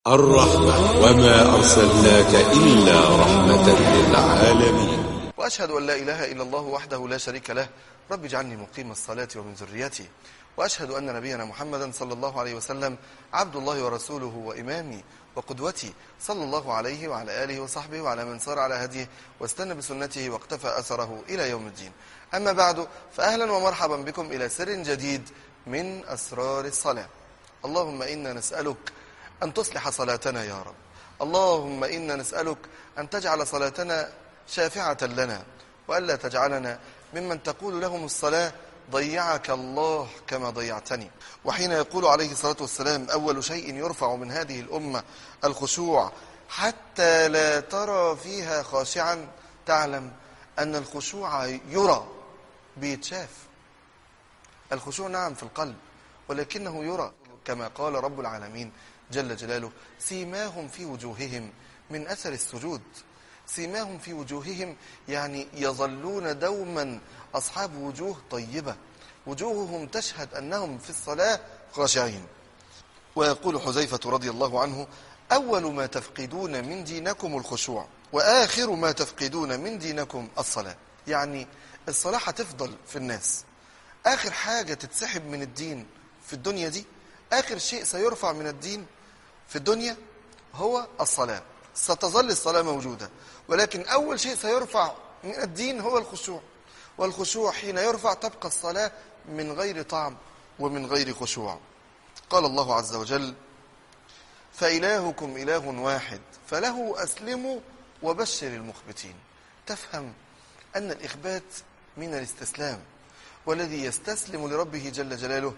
الرحمة وما أرسلناك إلا رحمة للعالمين وأشهد أن لا إله إلا الله وحده لا شريك له رب اجعلني مقيم الصلاة ومن ذريتي وأشهد أن نبينا محمدا صلى الله عليه وسلم عبد الله ورسوله وإمامي وقدوتي صلى الله عليه وعلى آله وصحبه وعلى من سار على هديه واستنى بسنته واقتفى أثره إلى يوم الدين أما بعد فأهلا ومرحبا بكم إلى سر جديد من أسرار الصلاة اللهم إنا نسألك أن تصلح صلاتنا يا رب اللهم إنا نسألك أن تجعل صلاتنا شافعة لنا وألا تجعلنا ممن تقول لهم الصلاة ضيعك الله كما ضيعتني وحين يقول عليه الصلاة والسلام أول شيء يرفع من هذه الأمة الخشوع حتى لا ترى فيها خاشعا تعلم أن الخشوع يرى بيتشاف الخشوع نعم في القلب ولكنه يرى كما قال رب العالمين جل جلاله سيماهم في وجوههم من أثر السجود سيماهم في وجوههم يعني يظلون دوما أصحاب وجوه طيبة وجوههم تشهد أنهم في الصلاة خاشعين ويقول حذيفة رضي الله عنه أول ما تفقدون من دينكم الخشوع وآخر ما تفقدون من دينكم الصلاة يعني الصلاة هتفضل في الناس آخر حاجة تتسحب من الدين في الدنيا دي آخر شيء سيرفع من الدين في الدنيا هو الصلاة ستظل الصلاة موجودة ولكن أول شيء سيرفع من الدين هو الخشوع والخشوع حين يرفع تبقى الصلاة من غير طعم ومن غير خشوع قال الله عز وجل فإلهكم إله واحد فله أسلموا وبشر المخبتين تفهم أن الإخبات من الاستسلام والذي يستسلم لربه جل جلاله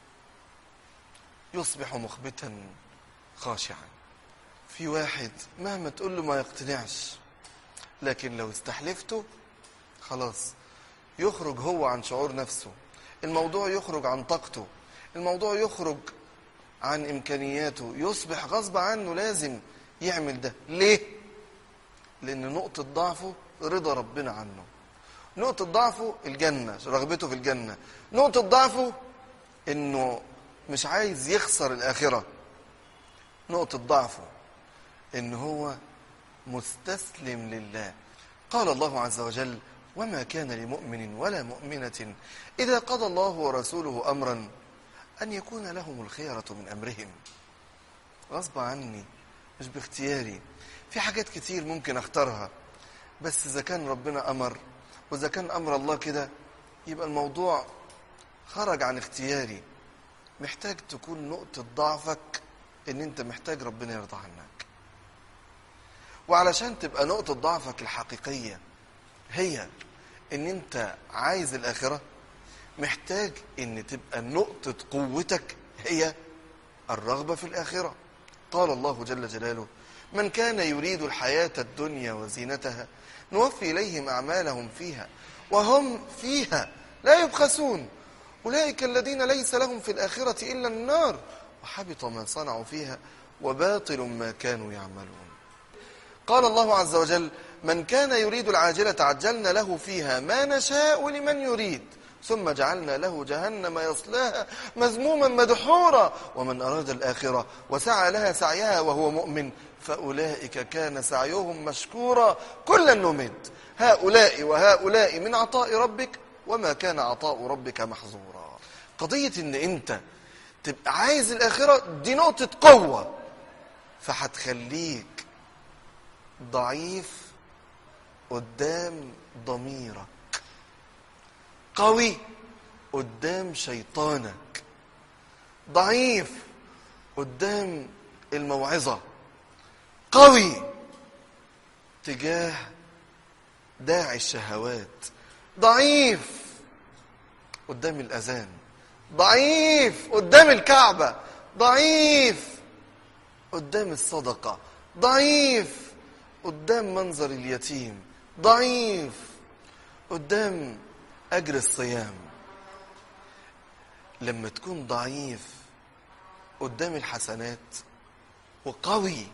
يصبح مخبتا خاشعا في واحد مهما تقول له ما يقتنعش لكن لو استحلفته خلاص يخرج هو عن شعور نفسه الموضوع يخرج عن طاقته الموضوع يخرج عن إمكانياته يصبح غصب عنه لازم يعمل ده ليه؟ لأن نقطة ضعفه رضا ربنا عنه نقطة ضعفه الجنة رغبته في الجنة نقطة ضعفه إنه مش عايز يخسر الآخرة نقطة ضعفه إن هو مستسلم لله قال الله عز وجل وما كان لمؤمن ولا مؤمنة إذا قضى الله ورسوله أمرا أن يكون لهم الخيرة من أمرهم غصب عني مش باختياري في حاجات كتير ممكن أختارها بس إذا كان ربنا أمر وإذا كان أمر الله كده يبقى الموضوع خرج عن اختياري محتاج تكون نقطة ضعفك ان انت محتاج ربنا يرضى عنك وعلشان تبقى نقطة ضعفك الحقيقية هي ان انت عايز الاخرة محتاج ان تبقى نقطة قوتك هي الرغبة في الاخرة قال الله جل جلاله من كان يريد الحياة الدنيا وزينتها نوفي إليهم أعمالهم فيها وهم فيها لا يبخسون أولئك الذين ليس لهم في الآخرة إلا النار وحبط ما صنعوا فيها وباطل ما كانوا يعملون قال الله عز وجل من كان يريد العاجلة عجلنا له فيها ما نشاء لمن يريد ثم جعلنا له جهنم يصلاها مذموما مدحورا ومن أراد الآخرة وسعى لها سعيها وهو مؤمن فأولئك كان سعيهم مشكورا كلا نمد هؤلاء وهؤلاء من عطاء ربك وما كان عطاء ربك محظورا قضية ان انت تبقى عايز الآخرة دي نقطة قوة فهتخليك ضعيف قدام ضميرك قوي قدام شيطانك ضعيف قدام الموعظة قوي تجاه داعي الشهوات ضعيف قدام الأذان ضعيف قدام الكعبة ضعيف قدام الصدقة ضعيف قدام منظر اليتيم ضعيف قدام أجر الصيام لما تكون ضعيف قدام الحسنات وقوي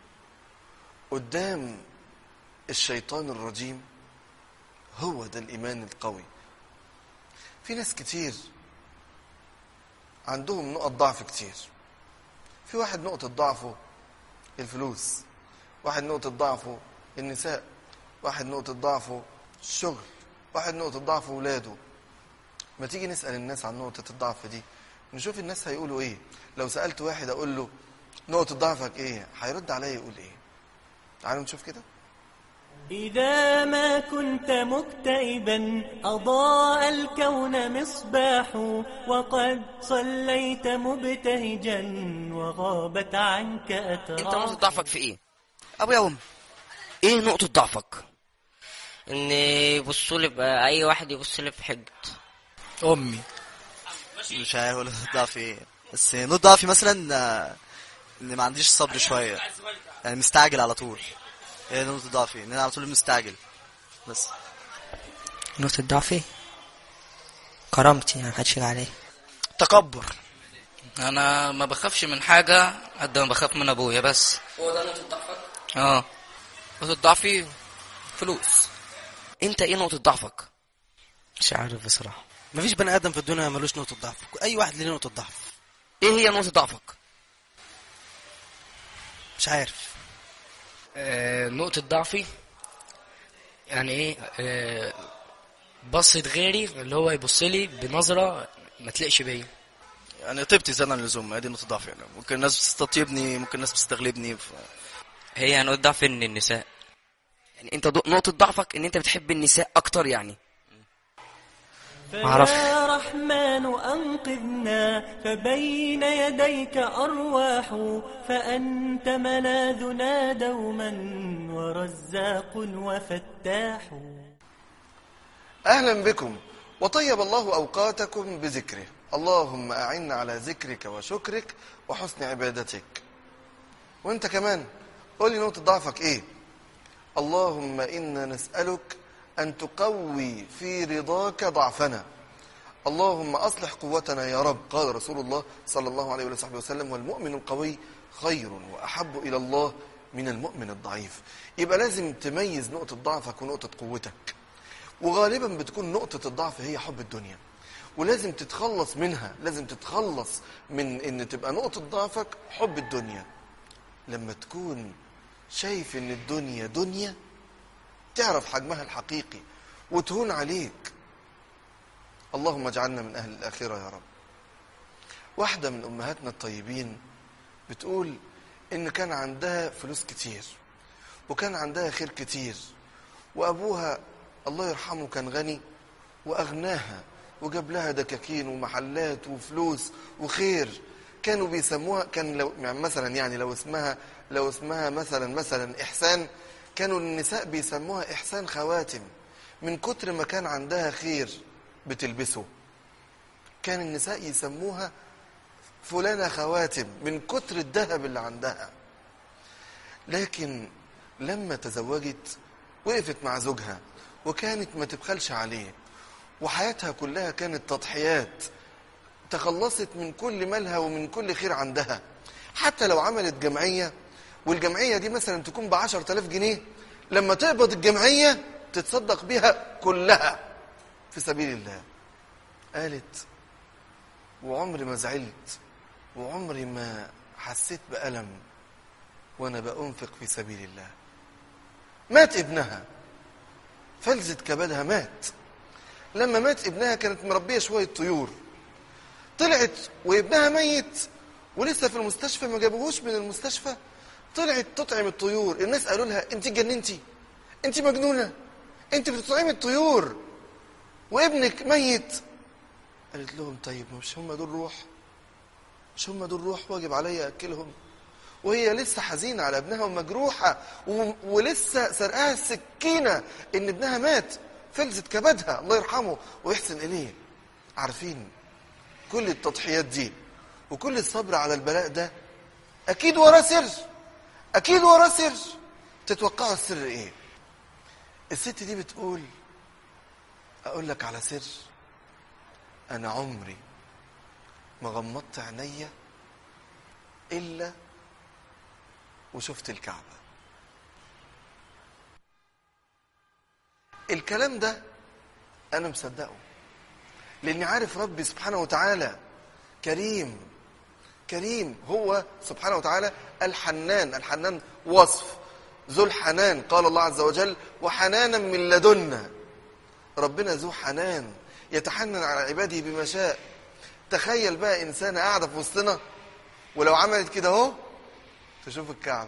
قدام الشيطان الرجيم هو ده الإيمان القوي في ناس كتير عندهم نقط ضعف كتير في واحد نقطة ضعفه الفلوس واحد نقطة ضعفه النساء واحد نقطة ضعفه الشغل واحد نقطة ضعفه ولاده ما تيجي نسأل الناس عن نقطة الضعف دي نشوف الناس هيقولوا ايه لو سألت واحد اقول له نقطة ضعفك ايه هيرد عليا يقول ايه تعالوا نشوف كده إذا ما كنت مكتئبا أضاء الكون مصباح وقد صليت مبتهجا وغابت عنك انت نقطة أتراح ضعفك في ايه؟ ابويا وامي ايه نقطة ضعفك؟ ان يبصوا لي بقى اي واحد يبص لي في حقد امي مش عارف اقول ضعفي ايه بس نقطة ضعفي مثلا آه، ان ما عنديش صبر شوية يعني مستعجل على طول هي نقطة ضعفي ان انا على طول مستعجل بس نقطة ضعفي كرامتي يعني محدش يجي عليا تكبر انا ما بخافش من حاجه قد ما بخاف من ابويا بس هو ده نقطة ضعفك؟ اه نقطة ضعفي فلوس انت ايه نقطة ضعفك؟ مش عارف بصراحة مفيش بني ادم في الدنيا ملوش نقطه ضعف اي واحد ليه نقطه ضعف ايه هي نقطة ضعفك؟ مش عارف آه، نقطة ضعفي يعني ايه آه، بصة غيري اللي هو يبص لي بنظرة ما تلقش بيا يعني طيبتي زاد عن اللزوم هي دي نقطة ضعفي يعني ممكن الناس بتستطيبني ممكن الناس بتستغلبني ف... هي نقطة ضعف ان النساء يعني انت ض- نقطة ضعفك ان انت بتحب النساء اكتر يعني معرفش. فيا رحمن أنقذنا فبين يديك أرواح فأنت ملاذنا دوما ورزاق وفتاح أهلا بكم وطيب الله أوقاتكم بذكره اللهم أعنا على ذكرك وشكرك وحسن عبادتك وانت كمان قول لي نقطة ضعفك ايه اللهم إنا نسألك أن تقوي في رضاك ضعفنا اللهم أصلح قوتنا يا رب قال رسول الله صلى الله عليه وصحبه وسلم والمؤمن القوي خير وأحب إلى الله من المؤمن الضعيف يبقى لازم تميز نقطة ضعفك ونقطة قوتك وغالبا بتكون نقطة الضعف هي حب الدنيا ولازم تتخلص منها لازم تتخلص من ان تبقى نقطة ضعفك حب الدنيا لما تكون شايف ان الدنيا دنيا تعرف حجمها الحقيقي وتهون عليك اللهم اجعلنا من اهل الاخرة يا رب واحدة من امهاتنا الطيبين بتقول ان كان عندها فلوس كتير وكان عندها خير كتير وابوها الله يرحمه كان غني واغناها وجاب لها دكاكين ومحلات وفلوس وخير كانوا بيسموها كان لو يعني مثلا يعني لو اسمها لو اسمها مثلا مثلا احسان كانوا النساء بيسموها احسان خواتم من كتر ما كان عندها خير بتلبسه كان النساء يسموها فلانة خواتم من كتر الذهب اللي عندها لكن لما تزوجت وقفت مع زوجها وكانت ما تبخلش عليه وحياتها كلها كانت تضحيات تخلصت من كل مالها ومن كل خير عندها حتى لو عملت جمعية والجمعية دي مثلا تكون بعشر تلاف جنيه لما تقبض الجمعية تتصدق بيها كلها في سبيل الله قالت وعمري ما زعلت وعمري ما حسيت بألم وأنا بأنفق في سبيل الله مات ابنها فلذة كبدها مات لما مات ابنها كانت مربية شوية طيور طلعت وابنها ميت ولسه في المستشفى ما جابوهوش من المستشفى طلعت تطعم الطيور الناس قالوا لها انت جننتي انت مجنونة انت بتطعمي الطيور وابنك ميت قالت لهم طيب مش هم دول روح مش هم دول روح واجب عليا اكلهم وهي لسه حزينة على ابنها ومجروحة و... ولسه سرقاها السكينة ان ابنها مات فلذت كبدها الله يرحمه ويحسن اليه عارفين كل التضحيات دي وكل الصبر على البلاء ده اكيد وراه سر اكيد وراه سر تتوقعوا السر ايه الست دي بتقول اقول لك على سر انا عمري ما غمضت عينيا الا وشفت الكعبه الكلام ده انا مصدقه لاني عارف ربي سبحانه وتعالى كريم كريم هو سبحانه وتعالى الحنان الحنان وصف ذو الحنان قال الله عز وجل وحنانا من لدنا ربنا ذو حنان يتحنن على عباده بما شاء تخيل بقى إنسانة قاعدة في وسطنا ولو عملت كده اهو تشوف الكعبة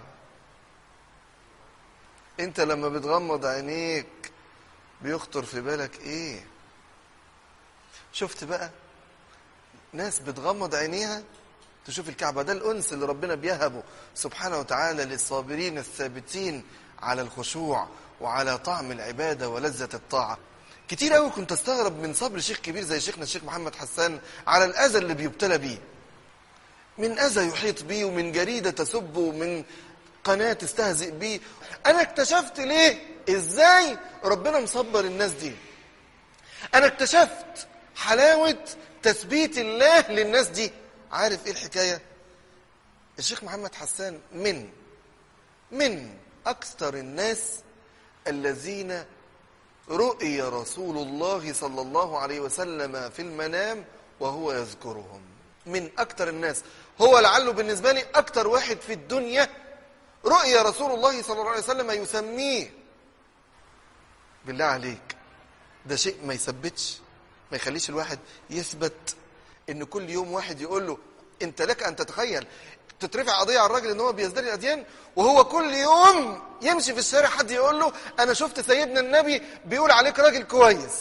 انت لما بتغمض عينيك بيخطر في بالك ايه شفت بقى ناس بتغمض عينيها تشوف الكعبة ده الأنس اللي ربنا بيهبه سبحانه وتعالى للصابرين الثابتين على الخشوع وعلى طعم العبادة ولذة الطاعة كتير قوي كنت استغرب من صبر شيخ كبير زي شيخنا الشيخ محمد حسان على الأذى اللي بيبتلى بيه من أذى يحيط بيه ومن جريدة تسبه ومن قناة تستهزئ بيه أنا اكتشفت ليه إزاي ربنا مصبر الناس دي أنا اكتشفت حلاوة تثبيت الله للناس دي عارف إيه الحكاية الشيخ محمد حسان من من أكثر الناس الذين رؤي رسول الله صلى الله عليه وسلم في المنام وهو يذكرهم من أكثر الناس هو لعله بالنسبة لي أكثر واحد في الدنيا رؤيا رسول الله صلى الله عليه وسلم يسميه بالله عليك ده شيء ما يثبتش ما يخليش الواحد يثبت ان كل يوم واحد يقول له انت لك ان تتخيل تترفع قضيه على الراجل ان هو بيزدري الاديان وهو كل يوم يمشي في الشارع حد يقول له انا شفت سيدنا النبي بيقول عليك راجل كويس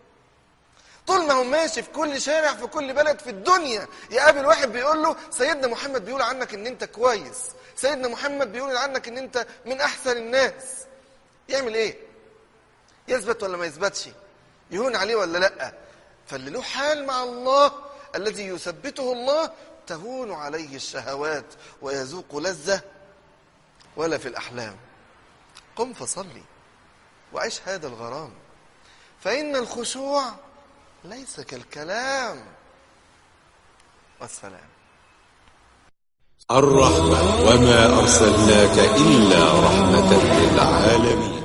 طول ما هو ماشي في كل شارع في كل بلد في الدنيا يقابل واحد بيقول له سيدنا محمد بيقول عنك ان انت كويس سيدنا محمد بيقول عنك ان انت من احسن الناس يعمل ايه يثبت ولا ما يثبتش يهون عليه ولا لا فاللي له حال مع الله الذي يثبته الله تهون عليه الشهوات ويذوق لذة ولا في الأحلام قم فصلي وعيش هذا الغرام فإن الخشوع ليس كالكلام والسلام الرحمة وما أرسلناك إلا رحمة للعالمين